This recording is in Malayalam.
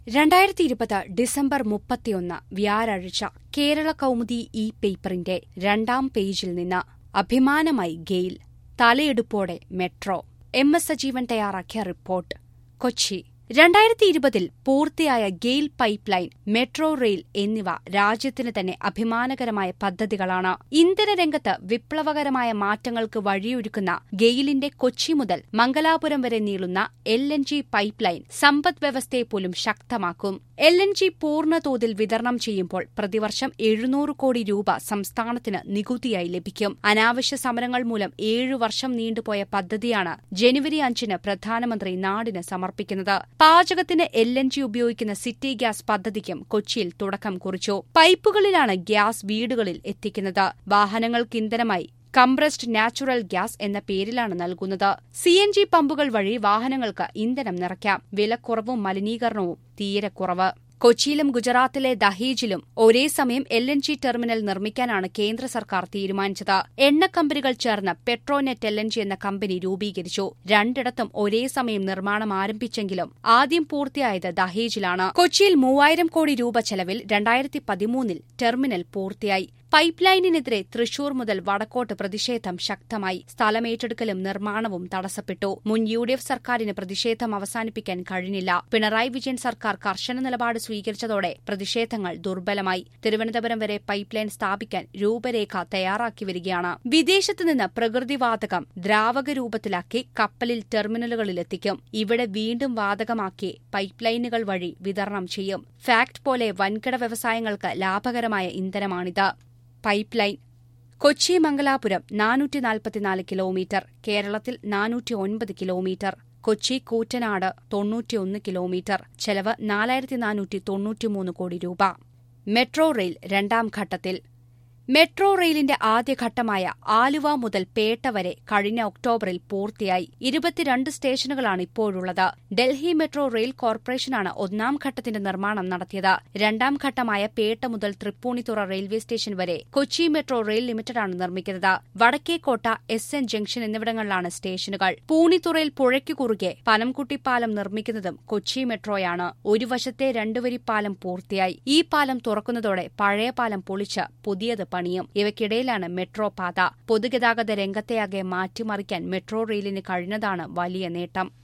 രണ്ടായിരത്തി ഇരുപത് ഡിസംബർ മുപ്പത്തിയൊന്ന് വ്യാഴാഴ്ച കേരള കൗമുദി ഈ പേപ്പറിന്റെ രണ്ടാം പേജിൽ നിന്ന് അഭിമാനമായി ഗെയിൽ തലയെടുപ്പോടെ മെട്രോ എം എസ് സജീവൻ തയ്യാറാക്കിയ റിപ്പോർട്ട് കൊച്ചി രണ്ടായിരത്തി ഇരുപതിൽ പൂർത്തിയായ GAIL pipeline metro rail എന്നിവ രാജ്യത്തിന് തന്നെ അഭിമാനകരമായ പദ്ധതികളാണ് ഇന്ധനരംഗത്ത് വിപ്ലവകരമായ മാറ്റങ്ങൾക്ക് വഴിയൊരുക്കുന്ന ഗെയിലിന്റെ കൊച്ചി മുതൽ മംഗലാപുരം വരെ നീളുന്ന L N G pipeline സമ്പദ് വ്യവസ്ഥയെ പോലും ശക്തമാക്കും എൽ എൻ ജി പൂർണ്ണ തോതിൽ വിതരണം ചെയ്യുമ്പോൾ പ്രതിവർഷം എഴുന്നൂറ് കോടി രൂപ സംസ്ഥാനത്തിന് നികുതിയായി ലഭിക്കും അനാവശ്യ സമരങ്ങൾ മൂലം ഏഴു വർഷം നീണ്ടുപോയ പദ്ധതിയാണ് ജനുവരി അഞ്ചിന് പ്രധാനമന്ത്രി നാടിന് സമർപ്പിക്കുന്നത് പാചകത്തിന് എൽ എൻ ജി ഉപയോഗിക്കുന്ന സിറ്റി ഗ്യാസ് പദ്ധതിക്കും കൊച്ചിയിൽ തുടക്കം കുറിച്ചു പൈപ്പുകളിലാണ് ഗ്യാസ് വീടുകളിൽ എത്തിക്കുന്നത് വാഹനങ്ങൾക്ക് ഇന്ധനമായി കംപ്രസ്ഡ് നാച്ചുറൽ ഗ്യാസ് എന്ന പേരിലാണ് നൽകുന്നത് സി എൻ ജി പമ്പുകൾ വഴി വാഹനങ്ങൾക്ക് ഇന്ധനം നിറയ്ക്കാം വിലക്കുറവും മലിനീകരണവും തീരെ കുറവ് കൊച്ചിയിലും ഗുജറാത്തിലെ ദഹേജിലും ഒരേ സമയം എൽ എൻ ജി ടെർമിനൽ നിർമ്മിക്കാനാണ് കേന്ദ്ര സർക്കാർ തീരുമാനിച്ചത് എണ്ണ കമ്പനികൾ ചേർന്ന് പെട്രോനെറ്റ് എൽ എൻ ജി എന്ന കമ്പനി രൂപീകരിച്ചു രണ്ടിടത്തും ഒരേ സമയം നിർമ്മാണം ആരംഭിച്ചെങ്കിലും ആദ്യം പൂർത്തിയായത് ദഹേജിലാണ് കൊച്ചിയിൽ മൂവായിരം കോടി രൂപ ചെലവിൽ രണ്ടായിരത്തി പതിമൂന്നിൽ ടെർമിനൽ പൂർത്തിയായി പൈപ്പ് ലൈനിനെതിരെ തൃശൂർ മുതൽ വടക്കോട്ട് പ്രതിഷേധം ശക്തമായി സ്ഥലമേറ്റെടുക്കലും നിർമ്മാണവും തടസ്സപ്പെട്ടു മുൻ യു ഡി എഫ് സർക്കാരിന് പ്രതിഷേധം അവസാനിപ്പിക്കാൻ കഴിഞ്ഞില്ല പിണറായി വിജയൻ സർക്കാർ കർശന നിലപാട് സ്വീകരിച്ചതോടെ പ്രതിഷേധങ്ങൾ ദുർബലമായി തിരുവനന്തപുരം വരെ പൈപ്പ് ലൈൻ സ്ഥാപിക്കാൻ രൂപരേഖ തയ്യാറാക്കി വരികയാണ് വിദേശത്ത് നിന്ന് പ്രകൃതിവാതകം ദ്രാവക രൂപത്തിലാക്കി കപ്പലിൽ ടെർമിനലുകളിലെത്തിക്കും ഇവിടെ വീണ്ടും വാതകമാക്കി പൈപ്പ് ലൈനുകൾ വഴി വിതരണം ചെയ്യും ഫാക്ട് പോലെ വൻകിട വ്യവസായങ്ങൾക്ക് ലാഭകരമായ ഇന്ധനമാണിത് പൈപ്പ് ലൈൻ കൊച്ചി മംഗലാപുരം നാനൂറ്റി നാൽപ്പത്തിനാല് കിലോമീറ്റർ കേരളത്തിൽ നാനൂറ്റി ഒൻപത് കിലോമീറ്റർ കൊച്ചി കൂറ്റനാട് തൊണ്ണൂറ്റിയൊന്ന് കിലോമീറ്റർ ചെലവ് നാലായിരത്തി നാനൂറ്റി തൊണ്ണൂറ്റിമൂന്ന് കോടി രൂപ മെട്രോ റെയിൽ രണ്ടാം ഘട്ടത്തിൽ മെട്രോ റെയിലിന്റെ ആദ്യഘട്ടമായ ആലുവ മുതൽ പേട്ട വരെ കഴിഞ്ഞ ഒക്ടോബറിൽ പൂർത്തിയായി ഇരുപത്തിരണ്ട് സ്റ്റേഷനുകളാണ് ഇപ്പോഴുള്ളത് ഡൽഹി മെട്രോ റെയിൽ കോർപ്പറേഷനാണ് ഒന്നാം ഘട്ടത്തിന്റെ നിർമ്മാണം നടത്തിയത് രണ്ടാം ഘട്ടമായ പേട്ട മുതൽ തൃപ്പൂണിത്തുറ റെയിൽവേ സ്റ്റേഷൻ വരെ കൊച്ചി മെട്രോ റെയിൽ ലിമിറ്റഡാണ് നിർമ്മിക്കുന്നത് വടക്കേക്കോട്ട എസ് എൻ ജംഗ്ഷൻ എന്നിവിടങ്ങളിലാണ് സ്റ്റേഷനുകൾ പൂണിത്തുറയിൽ പുഴയ്ക്കു കുറുകെ പനംകുട്ടി പാലം നിർമ്മിക്കുന്നതും കൊച്ചി മെട്രോയാണ് ഒരു വശത്തെ രണ്ടുവരി പാലം പൂർത്തിയായി ഈ പാലം തുറക്കുന്നതോടെ പഴയ പാലം പൊളിച്ച് പുതിയത് പണിയും ഇവയ്ക്കിടയിലാണ് മെട്രോ പാത പൊതുഗതാഗത രംഗത്തെയാകെ മാറ്റിമറിക്കാൻ മെട്രോ റെയിലിന് കഴിഞ്ഞതാണ് വലിയ നേട്ടം